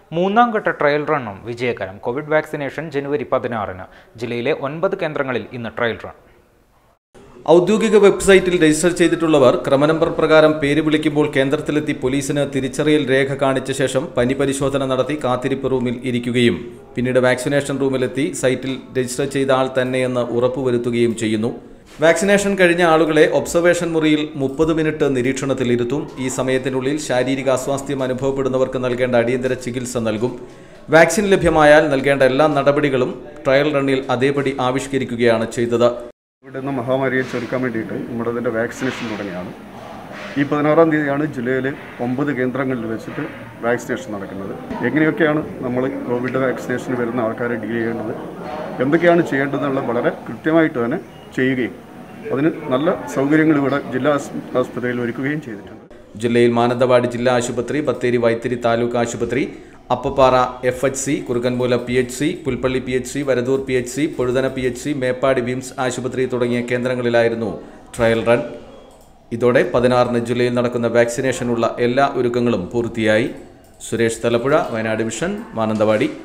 മൂന്നാം ഘട്ട ട്രയൽ റണ്ണും വിജയകരം കോവിഡ് വാക്സിനേഷൻ ജനുവരി പതിനാറിന് ജില്ലയിലെ ഒൻപത് കേന്ദ്രങ്ങളിൽ ഇന്ന് ട്രയൽ റൺ ഔദ്യോഗിക വെബ്സൈറ്റിൽ രജിസ്റ്റർ ചെയ്തിട്ടുള്ളവർ ക്രമനമ്പർ പ്രകാരം പേര് വിളിക്കുമ്പോൾ കേന്ദ്രത്തിലെത്തി പോലീസിന് തിരിച്ചറിയൽ രേഖ കാണിച്ച ശേഷം പനി പരിശോധന നടത്തി കാത്തിരിപ്പ് റൂമിൽ ഇരിക്കുകയും പിന്നീട് വാക്സിനേഷൻ റൂമിലെത്തി സൈറ്റിൽ രജിസ്റ്റർ ചെയ്ത ആൾ തന്നെയെന്ന് ഉറപ്പുവരുത്തുകയും ചെയ്യുന്നു വാക്സിനേഷൻ കഴിഞ്ഞ ആളുകളെ ഒബ്സർവേഷൻ മുറിയിൽ മുപ്പത് മിനിറ്റ് നിരീക്ഷണത്തിലിരുത്തും ഈ സമയത്തിനുള്ളിൽ ശാരീരിക അസ്വാസ്ഥ്യം അനുഭവപ്പെടുന്നവർക്ക് നൽകേണ്ട അടിയന്തര ചികിത്സ നൽകും വാക്സിൻ ലഭ്യമായാൽ നൽകേണ്ട എല്ലാ നടപടികളും ട്രയൽ റണ്ണിൽ അതേപടി ആവിഷ്കരിക്കുകയാണ് ചെയ്തത് ഇവിടെ നിന്ന് മഹാമാരിയെ ചെറുക്കാൻ വേണ്ടിയിട്ട് നമ്മുടെ ഇതിൻ്റെ വാക്സിനേഷൻ തുടങ്ങിയാണ് ഈ പതിനാറാം തീയതിയാണ് ജില്ലയിൽ ഒമ്പത് കേന്ദ്രങ്ങളിൽ വെച്ചിട്ട് വാക്സിനേഷൻ നടക്കുന്നത് എങ്ങനെയൊക്കെയാണ് നമ്മൾ കോവിഡ് വാക്സിനേഷന് വരുന്ന ആൾക്കാരെ ഡീൽ ചെയ്യേണ്ടത് എന്തൊക്കെയാണ് ചെയ്യേണ്ടതെന്നുള്ള വളരെ കൃത്യമായിട്ട് തന്നെ ചെയ്യുകയും അതിന് നല്ല സൗകര്യങ്ങൾ ഇവിടെ ജില്ലാ ആസ്- ആസ്പത്രിയിൽ ഒരുക്കുകയും ചെയ്തിട്ടുണ്ട് ജില്ലയിൽ മാനന്തവാടി ജില്ലാ ആശുപത്രി ബത്തേരി വൈത്തിരി താലൂക്ക് ആശുപത്രി Appappara F H C Kurukkanmoola P H C Pulpally P H C Varadoor P H C Pozhuthana P H C Meppadi വിംസ് ആശുപത്രി തുടങ്ങിയ കേന്ദ്രങ്ങളിലായിരുന്നു ട്രയൽ റൺ ഇതോടെ പതിനാറിന് ജില്ലയിൽ നടക്കുന്ന വാക്സിനേഷനുള്ള എല്ലാ ഒരുക്കങ്ങളും പൂർത്തിയായി സുരേഷ് തലപ്പുഴ വയനാട് വിഷൻ മാനന്തവാടി